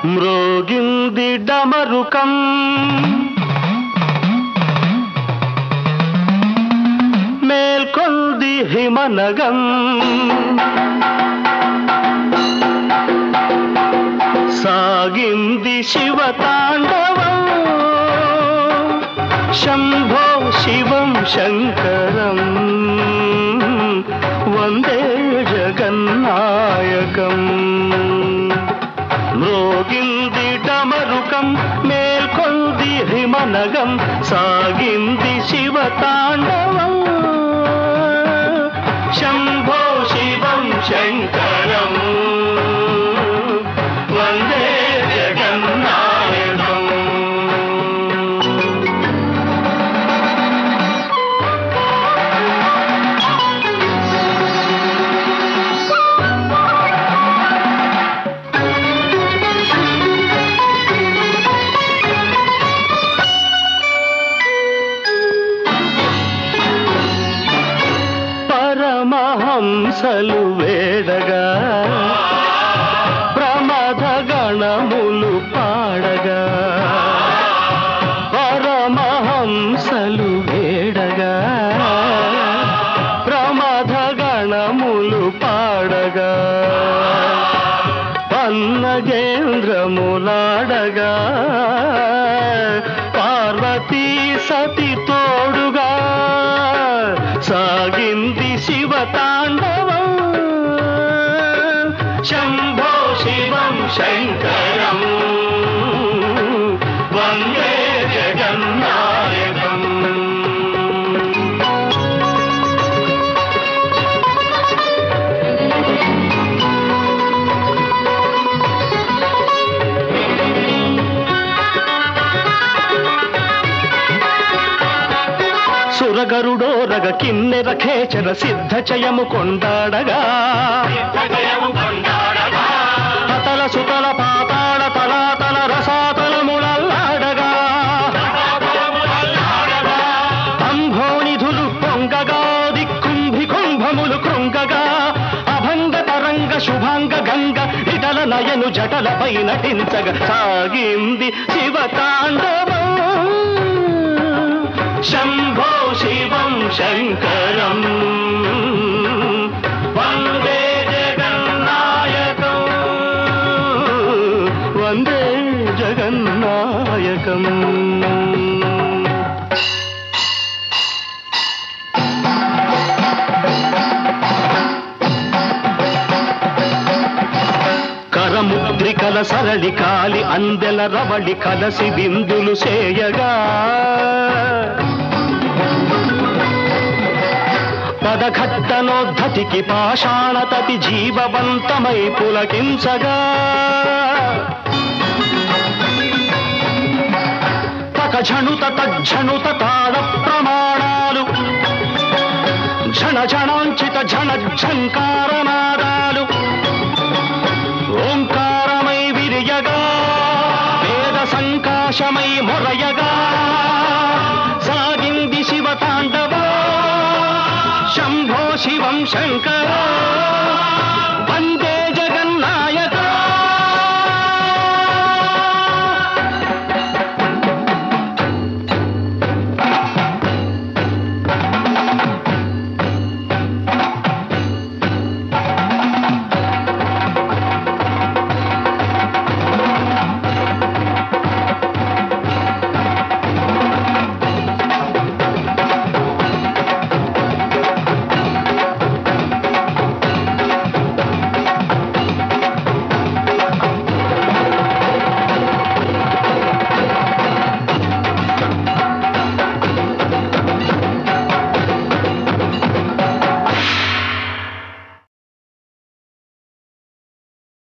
మ్రోగింది డమరుకం మేల్కొంది హిమనగం సాగింది శివతాండవం శంభో శివం శంకరం వందే జగన్నాయకం మ్రోగింది డమరుకం మేల్కొంది హిమనగం సాగింది శివతాండవం శంభో శివం శంకరం వందే జగన్నాయకం పరమహంసలు వేడగా ప్రమథ గణములు పాడగా పరమహంసలు వేడగా ప్రమథ గణములు పాడగా పన్నగేంద్రములాడగా పార్వతీ సతి తోడుగా సాగింది శివతాండవం శంభో శివం శంకరం వందే జగన్నాయకం సురగరుడోరగ కిన్నెర ఖేచర సిద్ధ చయము కొండాడగా అతల సుతల పాతాళ తలాతల రసాతలములల్లాడగా అంభోనిధులు పొంగగా దిక్కుంభి కుంభములు కృంగగా అభంగ తరంగ శుభాంగ గంగ ఇటల నయను జటలపై నటించగ సాగింది శివతాండవం శంభో శివం శంకరం వందే జగన్నాయకం వందే జగన్నాయకం కరముద్రికల సరళి కాలి అందెల రవళి కలసి బిందులు చేయగా పదఘట్టనోద్ధతికి పాషాణతతి జీవవంతమై పులకించగా తకఝణుత తజ్ఝణుత తాళ ప్రమాణాలు ఝణ ఝణాంచిత ఝణ ఝంకారనాదాలు ఓంకారమై విరియగా వేద సంకాశమై మొరయగా సాగింది శివ తాండవ శంభో శివం శంకర